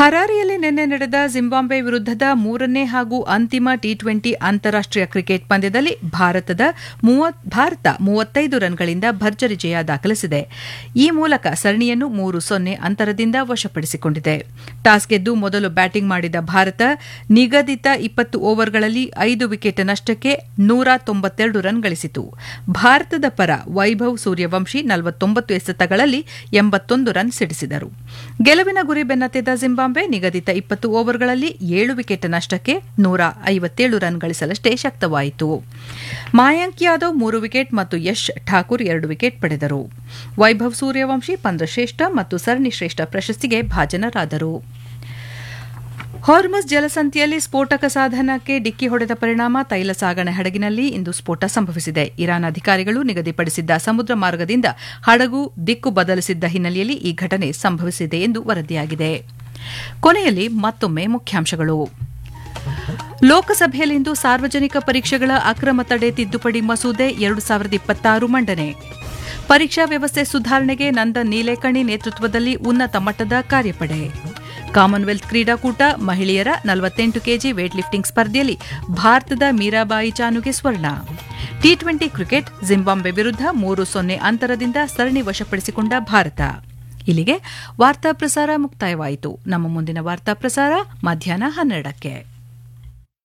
ಹರಾರಿಯಲ್ಲಿ ನಿನ್ನೆ ನಡೆದ ಜಿಂಬಾಬ್ವೆ ವಿರುದ್ಧದ ಮೂರನೇ ಹಾಗೂ ಅಂತಿಮ ಟಿ ಟ್ವೆಂಟಿ ಅಂತಾರಾಷ್ಟೀಯ ಕ್ರಿಕೆಟ್ ಪಂದ್ಯದಲ್ಲಿ ಭಾರತದ ಭಾರತ ಮೂವತ್ತೈದು ರನ್ಗಳಿಂದ ಭರ್ಜರಿ ಜಯ ದಾಖಲಿಸಿದೆ ಈ ಮೂಲಕ ಸರಣಿಯನ್ನು ಮೂರು ಸೊನ್ನೆ ಅಂತರದಿಂದ ವಶಪಡಿಸಿಕೊಂಡಿದೆ ಟಾಸ್ ಗೆದ್ದು ಮೊದಲು ಬ್ಯಾಟಿಂಗ್ ಮಾಡಿದ ಭಾರತ ನಿಗದಿತ ಇಪ್ಪತ್ತು ಓವರ್ಗಳಲ್ಲಿ ಐದು ವಿಕೆಟ್ ನಷ್ಟಕ್ಕೆ ನೂರ ತೊಂಬತ್ತೆರಡು ರನ್ ಗಳಿಸಿತು ಭಾರತದ ಪರ ವೈಭವ್ ಸೂರ್ಯವಂಶಿ ನಲವತ್ತೊಂಬತ್ತು ಎಸೆತಗಳಲ್ಲಿ ಎಂಬತ್ತೊಂದು ರನ್ ಸಿಡಿಸಿದರು ಗೆಲುವಿನ ಗುರಿ ಬೆನ್ನತ್ತಿದ್ದ ಜಿಂಬಾಬ್ವೆ ನಿಗದಿತ ಇಪ್ಪತ್ತು ಓವರ್ಗಳಲ್ಲಿ ಏಳು ವಿಕೆಟ್ ನಷ್ಟಕ್ಕೆ ನೂರ ಐವತ್ತೇಳು ರನ್ ಗಳಿಸಲಷ್ಟೇ ಶಕ್ತವಾಯಿತು ಮಾಯಾಂಕ್ ಯಾದವ್ ಮೂರು ವಿಕೆಟ್ ಮತ್ತು ಯಶ್ ಠಾಕೂರ್ ಎರಡು ವಿಕೆಟ್ ಪಡೆದರು ವೈಭವ್ ಸೂರ್ಯವಂಶಿ ಪಂದ್ರಶ್ರೇಷ್ಠ ಮತ್ತು ಸರಣಿ ಶ್ರೇಷ್ಠ ಪ್ರಶಸ್ತಿಗೆ ಭಾಜನರಾದರು ಹಾರ್ಮಸ್ ಜಲಸಂಧಿಯಲ್ಲಿ ಸ್ಫೋಟಕ ಸಾಧನಕ್ಕೆ ಡಿಕ್ಕಿ ಹೊಡೆದ ಪರಿಣಾಮ ತೈಲ ಸಾಗಣೆ ಹಡಗಿನಲ್ಲಿ ಇಂದು ಸ್ಫೋಟ ಸಂಭವಿಸಿದೆ ಇರಾನ್ ಅಧಿಕಾರಿಗಳು ನಿಗದಿಪಡಿಸಿದ್ದ ಸಮುದ್ರ ಮಾರ್ಗದಿಂದ ಹಡಗು ದಿಕ್ಕು ಬದಲಿಸಿದ್ದ ಹಿನ್ನೆಲೆಯಲ್ಲಿ ಈ ಘಟನೆ ಸಂಭವಿಸಿದೆ ಎಂದು ವರದಿಯಾಗಿದೆ ಕೊನೆಯಲ್ಲಿ ಮತ್ತೊಮ್ಮೆ ಮುಖ್ಯಾಂಶಗಳು ಲೋಕಸಭೆಯಲ್ಲಿಂದು ಸಾರ್ವಜನಿಕ ಪರೀಕ್ಷೆಗಳ ಅಕ್ರಮ ತಡೆ ತಿದ್ದುಪಡಿ ಮಸೂದೆ ಎರಡು ಸಾವಿರದ ಇಪ್ಪತ್ತಾರು ಮಂಡನೆ ಪರೀಕ್ಷಾ ವ್ಯವಸ್ಥೆ ಸುಧಾರಣೆಗೆ ನಂದನ್ ನೀಲೇಕಣಿ ನೇತೃತ್ವದಲ್ಲಿ ಉನ್ನತ ಮಟ್ಟದ ಕಾರ್ಯಪಡೆ ಕಾಮನ್ವೆಲ್ತ್ ಕ್ರೀಡಾಕೂಟ ಮಹಿಳೆಯರ ನಲವತ್ತೆಂಟು ಕೆಜಿ ವೇಟ್ ಲಿಫ್ಟಿಂಗ್ ಸ್ಪರ್ಧೆಯಲ್ಲಿ ಭಾರತದ ಮೀರಾಬಾಯಿ ಚಾನುಗೆ ಸ್ವರ್ಣ ಟಿ ಟ್ವೆಂಟಿ ಕ್ರಿಕೆಟ್ ಜಿಂಬಾಬ್ವೆ ವಿರುದ್ಧ ಮೂರು ಸೊನ್ನೆ ಅಂತರದಿಂದ ಸರಣಿ ವಶಪಡಿಸಿಕೊಂಡ ಭಾರತ ಇಲ್ಲಿಗೆ ವಾರ್ತಾ ಪ್ರಸಾರ ಮುಕ್ತಾಯವಾಯಿತು ನಮ್ಮ ಮುಂದಿನ ವಾರ್ತಾ ಪ್ರಸಾರ ಮಧ್ಯಾಹ್ನ ಹನ್ನೆರಡಕ್ಕೆ